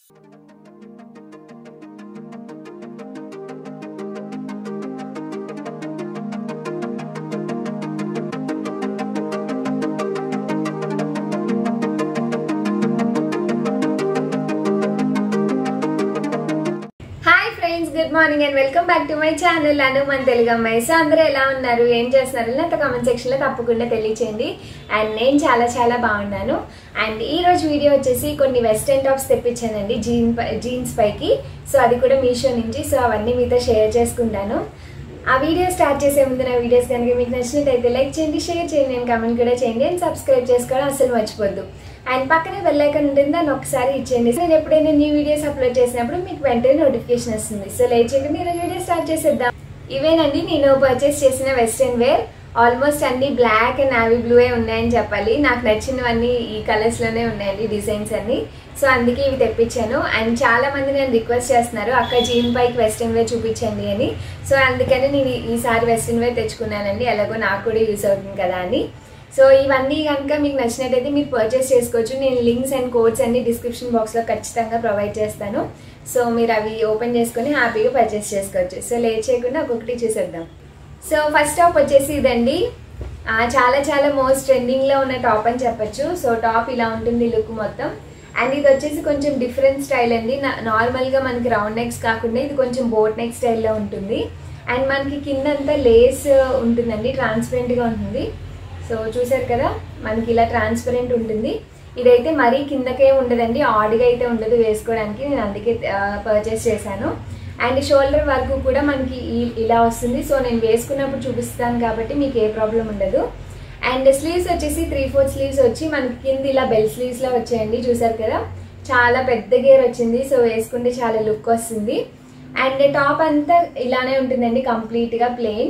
hi friends good morning and welcome back to my channel Anu మన తెలుగు అమ్మాయి so అందరూ ఎలా ఉన్నారు ఏం చేస్తున్నారు నాతో కామెంట్ సెక్షన్ లో తప్పకుండా తెలియచేయండి అండ్ నేను చాలా చాలా బాగున్నాను అండ్ ఈ రోజు వీడియో వచ్చేసి కొన్ని వెస్టర్న్ టాప్స్ తెప్పించానండి జీన్ జీన్స్ పైకి సో అది కూడా మీషో నుంచి సో అవన్నీ మీతో షేర్ చేసుకుంటాను ఆ వీడియో స్టార్ట్ చేసే ముందు నా వీడియోస్ కనుక మీకు నచ్చినట్టయితే లైక్ చేయండి షేర్ చేయండి నేను కమెంట్ కూడా చేయండి అండ్ సబ్స్క్రైబ్ చేసుకోవడం అసలు మర్చిపోద్దు అండ్ పక్కనే బెల్ ఐకాన్ ఉంటుంది దాన్ని ఒకసారి ఇచ్చేయండి నేను ఎప్పుడైనా న్యూ వీడియోస్ అప్లోడ్ చేసినప్పుడు మీకు వెంటనే నోటిఫికేషన్ వస్తుంది సో లేట్ చేయకుండా ఈరోజు వీడియో స్టార్ట్ చేసేద్దాం ఇవేనండి నేను పర్చేస్ చేసిన వెస్ట్రన్ వేర్ ఆల్మోస్ట్ అన్ని బ్లాక్ అండ్ నావీ బ్లూ ఉన్నాయని చెప్పాలి నాకు నచ్చినవన్నీ ఈ కలర్స్ లోనే ఉన్నాయండి డిజైన్స్ అన్ని సో అందుకే ఇవి తెప్పించాను అండ్ చాలా మంది నేను రిక్వెస్ట్ చేస్తున్నారు అక్క జీన్ పైకి వెస్ట్రన్ వేర్ చూపించండి అని సో అందుకని నేను ఈ- ఈసారి వెస్ట్రన్ వేర్ తెచ్చుకున్నానండి ఎలాగో నాకు కూడా యూస్ అవుతుంది కదా అని సో ఇవన్నీ కనుక మీకు నచ్చినట్టయితే మీరు పర్చేస్ చేసుకోవచ్చు నేను లింక్స్ అండ్ కోడ్స్ అన్ని డిస్క్రిప్షన్ బాక్స్లో ఖచ్చితంగా ప్రొవైడ్ చేస్తాను సో మీరు అవి ఓపెన్ చేసుకొని హ్యాపీగా పర్చేస్ చేసుకోవచ్చు సో లేట్ చేయకుండా ఒక్కొక్కటి చూసేద్దాం సో ఫస్ట్ టాప్ వచ్చేసి ఇదండి ఆ, చాలా చాలా మోస్ట్ ట్రెండింగ్లో ఉన్న టాప్ అని చెప్పొచ్చు సో టాప్ ఇలా ఉంటుంది లుక్ మొత్తం అండ్ ఇది వచ్చేసి కొంచెం డిఫరెంట్ స్టైల్ అండి నా- నార్మల్గా మనకి రౌండ్ నెక్స్ కాకుండా ఇది కొంచెం బోట్ నెక్ స్టైల్లో ఉంటుంది అండ్ మనకి కిందంతా లేస్ ఉంటుందండి ట్రాన్స్పరెంట్గా ఉంటుంది సో చూసారు కదా మనకి ఇలా ట్రాన్స్పరెంట్ ఉంటుంది ఇదైతే మరీ కిందకే ఉండదండి ఆడ్గా అయితే ఉండదు వేసుకోవడానికి నేను అందుకే పర్చేస్ చేశాను అండ్ షోల్డర్ వర్క్ కూడా మనకి ఈ- ఇలా వస్తుంది సో నేను వేసుకున్నప్పుడు చూపిస్తాను కాబట్టి మీకు ఏ ప్రాబ్లం ఉండదు అండ్ స్లీవ్స్ వచ్చేసి త్రీ ఫోర్ స్లీవ్స్ వచ్చి మనకి కింద ఇలా బెల్ స్లీవ్స్ లో వచ్చాయండి చూసారు కదా చాలా పెద్ద గేర్ వచ్చింది సో వేసుకుంటే చాలా లుక్ వస్తుంది అండ్ టాప్ అంతా ఇలానే ఉంటుందండి కంప్లీట్ గా ప్లెయిన్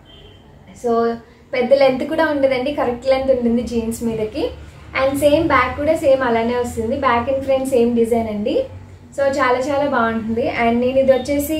సో పెద్ద లెంత్ కూడా ఉండదండి కరెక్ట్ లెంత్ ఉంటుంది జీన్స్ మీదకి అండ్ సేమ్ బ్యాక్ కూడా సేమ్ అలానే వస్తుంది back and front same design అండి సో చాలా చాలా బాగుంటుంది అండ్ నేను ఇది వచ్చేసి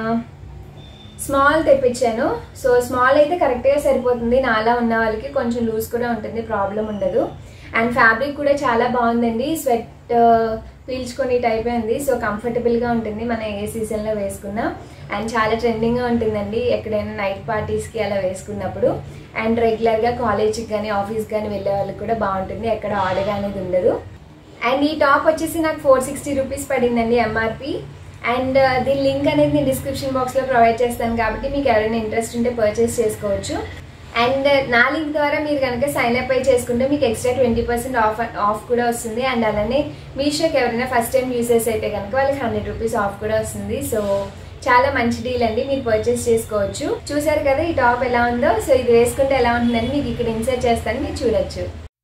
స్మాల్ తెప్పించాను సో స్మాల్ అయితే కరెక్ట్గా సరిపోతుంది నాలా ఉన్న వాళ్ళకి కొంచెం లూజ్ కూడా ఉంటుంది ప్రాబ్లం ఉండదు అండ్ ఫ్యాబ్రిక్ కూడా చాలా బాగుందండి స్వెట్ పీల్చుకొని టైప్ ఉంది సో కంఫర్టబుల్గా ఉంటుంది మన ఏ సీజన్లో వేసుకున్నా అండ్ చాలా ట్రెండింగ్గా ఉంటుందండి ఎక్కడైనా నైట్ పార్టీస్కి అలా వేసుకున్నప్పుడు అండ్ రెగ్యులర్గా కాలేజ్కి కానీ ఆఫీస్కి కానీ వెళ్ళే వాళ్ళకి కూడా బాగుంటుంది ఎక్కడ ఆడగా అనేది ఉండదు అండ్ ఈ టాప్ వచ్చేసి నాకు ఫోర్ సిక్స్టీ రూపీస్ పడిందండి ఎంఆర్పి అండ్ దీని లింక్ అనేది నేను డిస్క్రిప్షన్ బాక్స్లో ప్రొవైడ్ చేస్తాను కాబట్టి మీకు ఎవరైనా ఇంట్రెస్ట్ ఉంటే పర్చేస్ చేసుకోవచ్చు అండ్ నా లింక్ ద్వారా మీరు కనుక సైన్ అప్ అయి చేసుకుంటే మీకు extra twenty percent off off కూడా వస్తుంది అండ్ అలానే మీషోకి ఎవరైనా ఫస్ట్ టైం యూజర్స్ అయితే కనుక వాళ్ళకి హండ్రెడ్ రూపీస్ ఆఫ్ కూడా వస్తుంది సో చాలా మంచి డీల్ అండి మీరు పర్చేస్ చేసుకోవచ్చు చూసారు కదా ఈ టాప్ ఎలా ఉందో సో ఇది వేసుకుంటే ఎలా ఉంటుందని మీకు ఇక్కడ ఇన్సర్ట్ చేస్తాను మీరు చూడొచ్చు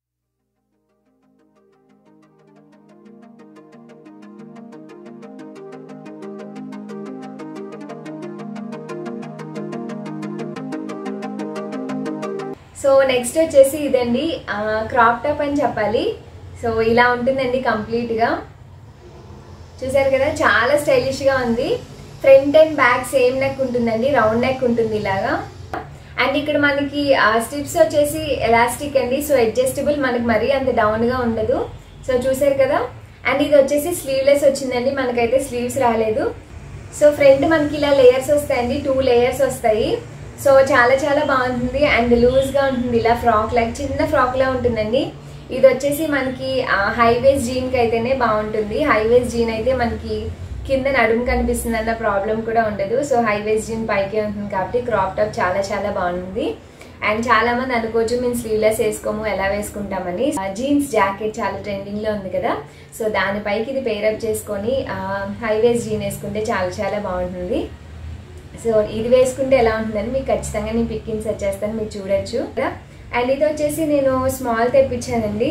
సో నెక్స్ట్ వచ్చేసి ఇదండి క్రాప్ టాప్ అని చెప్పాలి సో ఇలా ఉంటుందండి కంప్లీట్గా చూసారు కదా చాలా స్టైలిష్గా ఉంది front and back same neck ఉంటుందండి రౌండ్ నెక్ ఉంటుంది ఇలాగా అండ్ ఇక్కడ మనకి స్ట్రిప్స్ వచ్చేసి ఎలాస్టిక్ అండి సో అడ్జస్టబుల్ మనకి మరీ అంత డౌన్గా ఉండదు సో చూసారు కదా అండ్ ఇది వచ్చేసి స్లీవ్లెస్ వచ్చిందండి మనకైతే స్లీవ్స్ రాలేదు సో ఫ్రంట్ మనకి ఇలా లేయర్స్ వస్తాయండి టూ లేయర్స్ వస్తాయి సో చాలా చాలా బాగుంటుంది అండ్ లూజ్గా ఉంటుంది ఇలా ఫ్రాక్ లైక్ చిన్న ఫ్రాక్ లా ఉంటుందండి ఇది వచ్చేసి మనకి హైవేస్ జీన్కి అయితేనే బాగుంటుంది హైవేస్ జీన్ అయితే మనకి కింద నడుము కనిపిస్తుంది అన్న ప్రాబ్లం కూడా ఉండదు సో హైవేస్ జీన్ పైకే ఉంటుంది కాబట్టి క్రాప్ టాప్ చాలా చాలా బాగుంది అండ్ చాలా మంది అనుకోవచ్చు మేము స్లీవ్లెస్ వేసుకోము ఎలా వేసుకుంటామని జీన్స్ జాకెట్ చాలా ట్రెండింగ్ లో ఉంది కదా సో దానిపైకి ఇది పేరప్ చేసుకొని హైవేస్ జీన్ వేసుకుంటే చాలా చాలా బాగుంటుంది సో ఇది వేసుకుంటే ఎలా ఉంటుందని మీకు ఖచ్చితంగా నేను పిక్ ఇన్సర్ట్ చేస్తాను మీరు చూడొచ్చు అండ్ ఇది వచ్చేసి నేను స్మాల్ తెప్పించానండి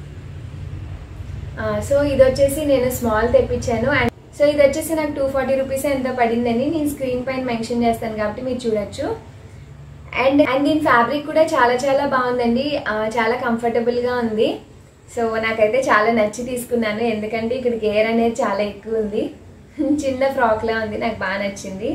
ఆ, సో ఇది వచ్చేసి నేను స్మాల్ తెప్పించాను అండ్ సో ఇది వచ్చేసి నాకు టూ ఫార్టీ రూపీస్ ఎంత పడిందని నేను స్క్రీన్ పైన మెన్షన్ చేస్తాను కాబట్టి మీరు చూడొచ్చు అండ్ అండ్ దీని ఫ్యాబ్రిక్ కూడా చాలా చాలా బాగుందండి ఆ, చాలా కంఫర్టబుల్గా ఉంది సో నాకైతే చాలా నచ్చి తీసుకున్నాను ఎందుకంటే ఇక్కడ గేర్ అనేది చాలా ఎక్కువ ఉంది చిన్న ఫ్రాక్లా ఉంది నాకు బాగా నచ్చింది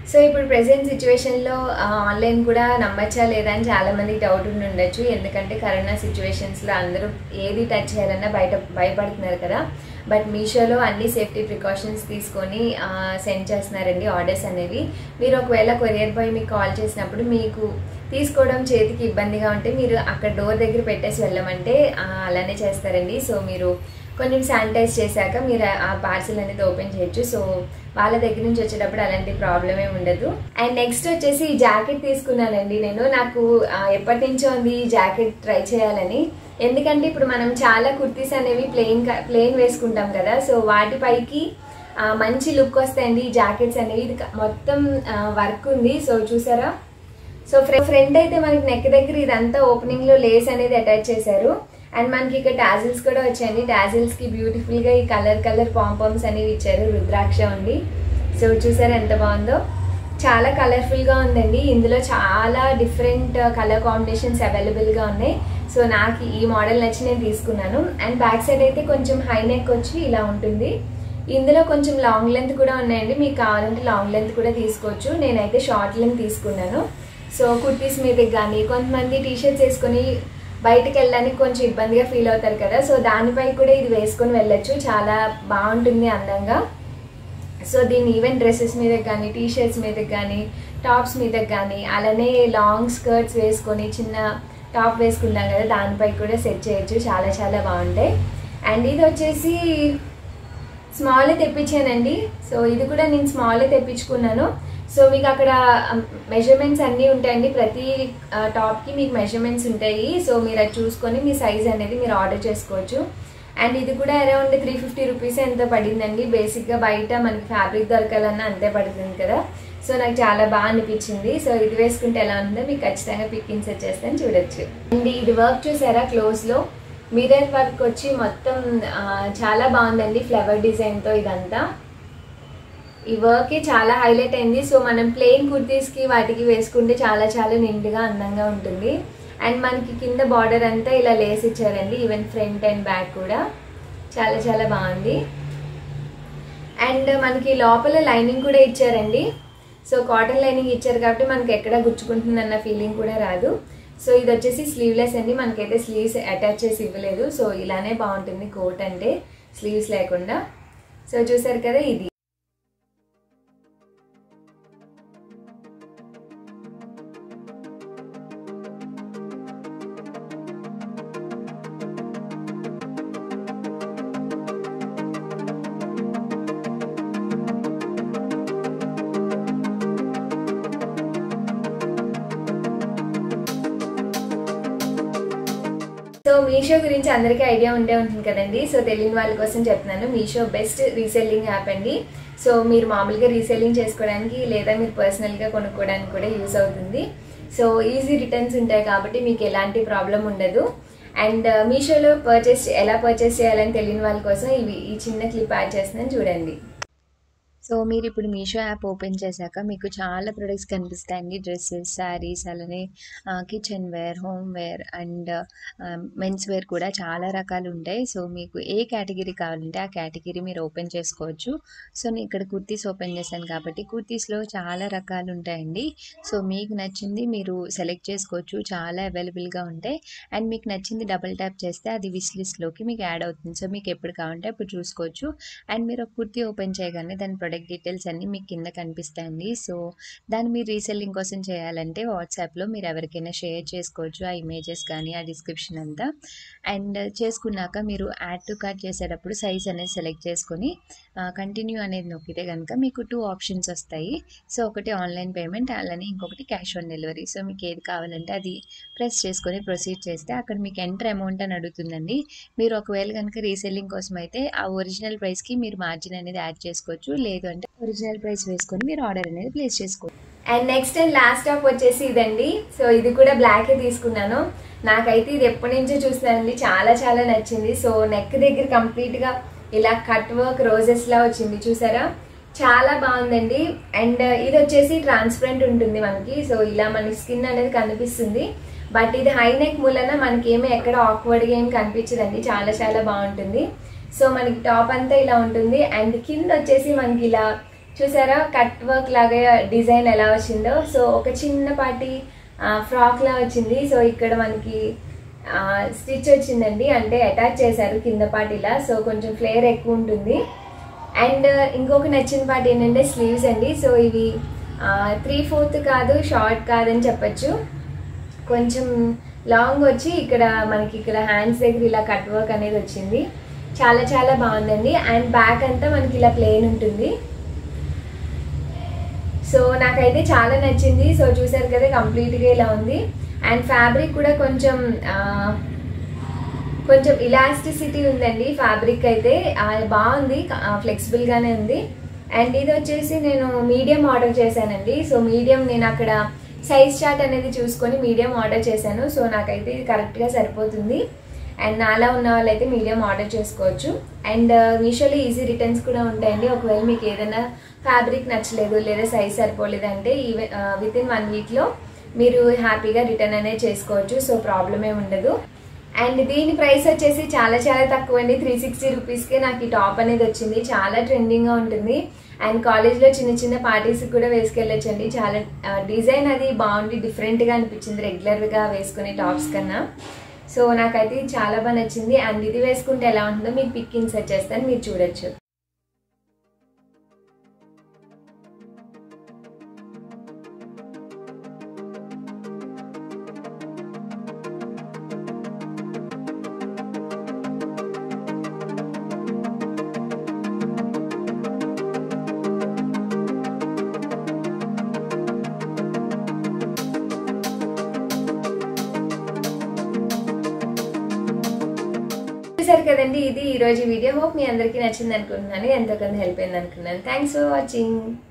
సో ఇప్పుడు ప్రెసెంట్ సిచ్యువేషన్లో ఆన్లైన్ కూడా నమ్మచ్చా లేదా అని చాలా మందికి డౌట్ ఉండి ఉండొచ్చు ఎందుకంటే కరోనా సిచ్యువేషన్స్లో అందరూ ఏది టచ్ చేయాలన్నా బయట భయపడుతున్నారు కదా బట్ మీషోలో అన్ని సేఫ్టీ ప్రికాషన్స్ తీసుకొని సెండ్ చేస్తున్నారండి ఆర్డర్స్ అనేవి మీరు ఒకవేళ కొరియర్ బాయ్ మీకు కాల్ చేసినప్పుడు మీకు తీసుకోవడం చేతికి ఇబ్బందిగా ఉంటే మీరు అక్కడ డోర్ దగ్గర పెట్టేసి వెళ్ళమంటే ఆ, అలానే చేస్తారండి సో మీరు కొంచెం శానిటైజ్ చేశాక మీరు ఆ పార్సిల్ అనేది ఓపెన్ చేయొచ్చు సో వాళ్ళ దగ్గర నుంచి వచ్చేటప్పుడు అలాంటి ప్రాబ్లం ఏమి ఉండదు అండ్ నెక్స్ట్ వచ్చేసి ఈ జాకెట్ తీసుకున్నానండి నేను నాకు ఆ, ఎప్పటి నుంచో ఉంది ఈ జాకెట్ ట్రై చేయాలని ఎందుకంటే ఇప్పుడు మనం చాలా కుర్తీస్ అనేవి ప్లెయిన్ ప్లెయిన్ వేసుకుంటాం కదా సో వాటిపైకి ఆ, మంచి లుక్ వస్తాయండి ఈ జాకెట్స్ అనేవి ఇది క- మొత్తం వర్క్ ఉంది సో చూసారా సో ఫ్రంట్ అయితే మనకి నెక్ దగ్గర ఇదంతా ఓపెనింగ్ లో లేస్ అనేది అటాచ్ చేశారు అండ్ మనకి ఇక్కడ టాజిల్స్ కూడా వచ్చాయండి టాజిల్స్ కి బ్యూటిఫుల్ గా ఈ కలర్ కలర్ పాంపామ్స్ అనేవి ఇచ్చారు రుద్రాక్ష ఉంది సో చూసారా ఎంత బాగుందో చాలా కలర్ఫుల్ గా ఉందండి ఇందులో చాలా డిఫరెంట్ కలర్ కాంబినేషన్స్ అవైలబుల్ గా ఉన్నాయి సో నాకు ఈ మోడల్ నచ్చి నేను తీసుకున్నాను అండ్ బ్యాక్ సైడ్ అయితే కొంచెం హై నెక్ వచ్చి ఇలా ఉంటుంది ఇందులో కొంచెం లాంగ్ లెంత్ కూడా ఉన్నాయండి మీకు కావాలంటే లాంగ్ లెంత్ కూడా తీసుకోవచ్చు నేనైతే షార్ట్ లెంత్ తీసుకున్నాను సో కుర్తీస్ మీదకి కానీ కొంతమంది టీ షర్ట్స్ వేసుకొని బయటకు వెళ్ళడానికి కొంచెం ఇబ్బందిగా ఫీల్ అవుతారు కదా సో దానిపై కూడా ఇది వేసుకొని వెళ్ళొచ్చు చాలా బాగుంటుంది అందంగా సో దీన్ని ఈవెన్ డ్రెస్సెస్ మీదకి కానీ టీ షర్ట్స్ మీదకి కానీ టాప్స్ మీదకి కానీ అలానే లాంగ్ స్కర్ట్స్ వేసుకొని చిన్న టాప్ వేసుకుంటాం కదా దానిపై కూడా సెట్ చేయొచ్చు చాలా చాలా బాగుంటాయి అండ్ ఇది వచ్చేసి స్మాల్ తెప్పించానండి సో ఇది కూడా నేను స్మాల్ తెప్పించుకున్నాను సో మీకు అక్కడ మెజర్మెంట్స్ అన్నీ ఉంటాయండి ప్రతి టాప్కి మీకు మెజర్మెంట్స్ ఉంటాయి సో మీరు అది చూసుకొని మీ సైజ్ అనేది మీరు ఆర్డర్ చేసుకోవచ్చు అండ్ ఇది కూడా అరౌండ్ త్రీ ఫిఫ్టీ రూపీస్ ఎంత పడిందండి బేసిక్గా బయట మనకి ఫ్యాబ్రిక్ దొరకాలన్నా అంతే పడుతుంది కదా సో నాకు చాలా బాగా అనిపించింది సో ఇది వేసుకుంటే ఎలా ఉందో మీకు ఖచ్చితంగా పిక్ ఇన్సెట్ చేస్తాను చూడొచ్చు అండ్ ఇది వర్క్ చూసారా క్లోజ్లో మిరర్ వర్క్ వచ్చి మొత్తం ఆ, చాలా బాగుందండి ఫ్లవర్ డిజైన్తో ఇదంతా ఈ వర్క్ చాలా హైలైట్ అయింది సో మనం ప్లెయిన్ కుర్తీస్కి వాటికి వేసుకుంటే చాలా చాలా నిండుగా అందంగా ఉంటుంది అండ్ మనకి కింద బార్డర్ అంతా ఇలా లేస్ ఇచ్చారండి ఈవెన్ ఫ్రంట్ అండ్ బ్యాక్ కూడా చాలా చాలా బాగుంది అండ్ మనకి లోపల లైనింగ్ కూడా ఇచ్చారండి సో కాటన్ లైనింగ్ ఇచ్చారు కాబట్టి మనకి ఎక్కడ గుచ్చుకుంటుంది అన్న ఫీలింగ్ కూడా రాదు సో ఇది వచ్చేసి స్లీవ్లెస్ అండి మనకైతే స్లీవ్స్ అటాచ్ చేసి ఇవ్వలేదు సో ఇలానే బాగుంటుంది కోట్ అంటే స్లీవ్స్ లేకుండా సో చూసారు కదా ఇది సో మీషో గురించి అందరికీ ఐడియా ఉండే ఉంటుంది కదండి సో తెలియని వాళ్ళ కోసం చెప్తున్నాను మీషో బెస్ట్ రీసెల్లింగ్ యాప్ అండి సో మీరు మామూలుగా రీసెల్లింగ్ చేసుకోవడానికి లేదా మీరు పర్సనల్గా కొనుక్కోవడానికి కూడా యూస్ అవుతుంది సో ఈజీ రిటర్న్స్ ఉంటాయి కాబట్టి మీకు ఎలాంటి ప్రాబ్లం ఉండదు అండ్ మీషోలో పర్చేస్ ఎలా పర్చేస్ చేయాలని తెలియని వాళ్ళ కోసం ఇవి ఈ చిన్న క్లిప్ యాడ్ చేస్తున్నాను చూడండి సో మీరు ఇప్పుడు మీషో యాప్ ఓపెన్ చేశాక మీకు చాలా ప్రొడక్ట్స్ కనిపిస్తాయండి డ్రెస్సెస్ శారీస్ అలానే kitchen wear home wear and men's wear కూడా చాలా రకాలు ఉంటాయి సో మీకు ఏ కేటగిరీ కావాలంటే ఆ కేటగిరీ మీరు ఓపెన్ చేసుకోవచ్చు సో నేను ఇక్కడ కుర్తీస్ ఓపెన్ చేశాను కాబట్టి కుర్తీస్లో చాలా రకాలు ఉంటాయండి సో మీకు నచ్చింది మీరు సెలెక్ట్ చేసుకోవచ్చు చాలా అవైలబుల్గా ఉంటాయి అండ్ మీకు నచ్చింది డబుల్ ట్యాప్ చేస్తే అది విష్ లిస్ట్లోకి మీకు యాడ్ అవుతుంది సో మీకు ఎప్పుడు కావాలంటే అప్పుడు చూసుకోవచ్చు అండ్ మీరు ఒక కుర్తీ ఓపెన్ చేయగానే దాని ప్రొడక్ట్ డీటెయిల్స్ అన్నీ మీకు కింద కనిపిస్తాయండి సో దాన్ని మీరు రీసెల్లింగ్ కోసం చేయాలంటే వాట్సాప్లో మీరు ఎవరికైనా షేర్ చేసుకోవచ్చు ఆ ఇమేజెస్ కానీ ఆ డిస్క్రిప్షన్ అంతా అండ్ చేసుకున్నాక మీరు యాడ్ టు కార్ట్ చేసేటప్పుడు సైజ్ అనేది సెలెక్ట్ చేసుకొని కంటిన్యూ అనేది నొక్కితే కనుక మీకు టూ ఆప్షన్స్ వస్తాయి సో ఒకటి ఆన్లైన్ పేమెంట్ అలానే ఇంకొకటి క్యాష్ ఆన్ డెలివరీ సో మీకు ఏది కావాలంటే అది ప్రెస్ చేసుకొని ప్రొసీడ్ చేస్తే అక్కడ మీకు ఎంటర్ అమౌంట్ అని అడుగుతుందండి మీరు ఒకవేళ కనుక రీసెల్లింగ్ కోసం అయితే ఆ ఒరిజినల్ ప్రైస్కి మీరు మార్జిన్ అనేది యాడ్ చేసుకోవచ్చు లేదు అంటే ఒరిజినల్ ప్రైస్ వేసుకొని మీరు ఆర్డర్ అనేది ప్లేస్ చేసుకోవచ్చు and next and last top వచ్చేసి ఇదండి సో ఇది కూడా బ్లాకే తీసుకున్నాను నాకైతే ఇది ఎప్పటి నుంచో చూస్తున్నానండి చాలా చాలా నచ్చింది సో నెక్ దగ్గర కంప్లీట్గా ఇలా కట్ వర్క్ రోజెస్ లా వచ్చింది చూసారా చాలా బాగుందండి అండ్ ఇది వచ్చేసి ట్రాన్స్పరెంట్ ఉంటుంది మనకి సో ఇలా మన స్కిన్ అనేది కనిపిస్తుంది బట్ ఇది హై నెక్ మూలన మనకి ఏమీ ఎక్కడ ఆక్వర్డ్గా ఏం కనిపించదండి చాలా చాలా బాగుంటుంది సో మనకి టాప్ అంతా ఇలా ఉంటుంది అండ్ కింద వచ్చేసి మనకి ఇలా చూసారా కట్ వర్క్ లాగా డిజైన్ ఎలా వచ్చిందో సో ఒక చిన్నపాటి ఫ్రాక్ లా వచ్చింది సో ఇక్కడ మనకి స్టిచ్ వచ్చిందండి అంటే అటాచ్ చేశారు కింద పాటిలా సో కొంచెం ఫ్లేర్ ఎక్కువ ఉంటుంది అండ్ ఇంకొక నచ్చిన పాట ఏంటంటే స్లీవ్స్ అండి సో ఇవి త్రీ ఫోర్త్ కాదు షార్ట్ కాదని చెప్పచ్చు కొంచెం లాంగ్ వచ్చి ఇక్కడ మనకి ఇక్కడ హ్యాండ్స్ దగ్గర ఇలా కట్ వర్క్ అనేది వచ్చింది చాలా చాలా బాగుందండి అండ్ బ్యాక్ అంతా మనకి ఇలా ప్లెయిన్ ఉంటుంది సో నాకైతే చాలా నచ్చింది సో చూసారు కదా కంప్లీట్గా ఇలా ఉంది అండ్ ఫ్యాబ్రిక్ కూడా కొంచెం ఆ, కొంచెం ఇలాస్టిసిటీ ఉందండి ఫ్యాబ్రిక్ అయితే ఆ, బాగుంది ఫ్లెక్సిబుల్ గానే ఉంది అండ్ ఇది వచ్చేసి నేను మీడియం ఆర్డర్ చేశానండి సో మీడియం నేను అక్కడ సైజ్ చార్ట్ అనేది చూసుకొని మీడియం ఆర్డర్ చేశాను సో నాకైతే ఇది కరెక్ట్గా సరిపోతుంది అండ్ నాలా ఉన్న వాళ్ళైతే మీడియం ఆర్డర్ చేసుకోవచ్చు అండ్ మీషోలో ఈజీ రిటర్న్స్ కూడా ఉంటాయండి ఒకవేళ మీకు ఏదైనా ఫ్యాబ్రిక్ నచ్చలేదు లేదా సైజ్ సరిపోలేదు అంటే ఈవెన్ విత్ ఇన్ వన్ వీక్లో మీరు హ్యాపీగా రిటర్న్ అనేది చేసుకోవచ్చు సో ప్రాబ్లం ఏమి ఉండదు అండ్ దీని ప్రైస్ వచ్చేసి చాలా చాలా తక్కువ అండి త్రీ సిక్స్టీ రూపీస్కి నాకు ఈ టాప్ అనేది వచ్చింది చాలా ట్రెండింగ్గా ఉంటుంది అండ్ కాలేజ్లో చిన్న చిన్న పార్టీస్ కూడా వేసుకెళ్ళొచ్చండి చాలా డిజైన్ అది బాగుంది డిఫరెంట్గా అనిపించింది రెగ్యులర్గా వేసుకునే టాప్స్ కన్నా సో నాకైతే ఇది చాలా బాగా నచ్చింది అండ్ ఇది వేసుకుంటే ఎలా ఉంటుందో మీకు పిక్ ఇన్సర్ట్ చేస్తాను మీరు చూడొచ్చు చూసారు కదండి ఇది ఈ రోజు వీడియో హోప్ మీ అందరికీ నచ్చింది అనుకుంటున్నాను ఎంతో కొంత హెల్ప్ అయింది అనుకున్నాను థ్యాంక్స్ ఫర్ వాచింగ్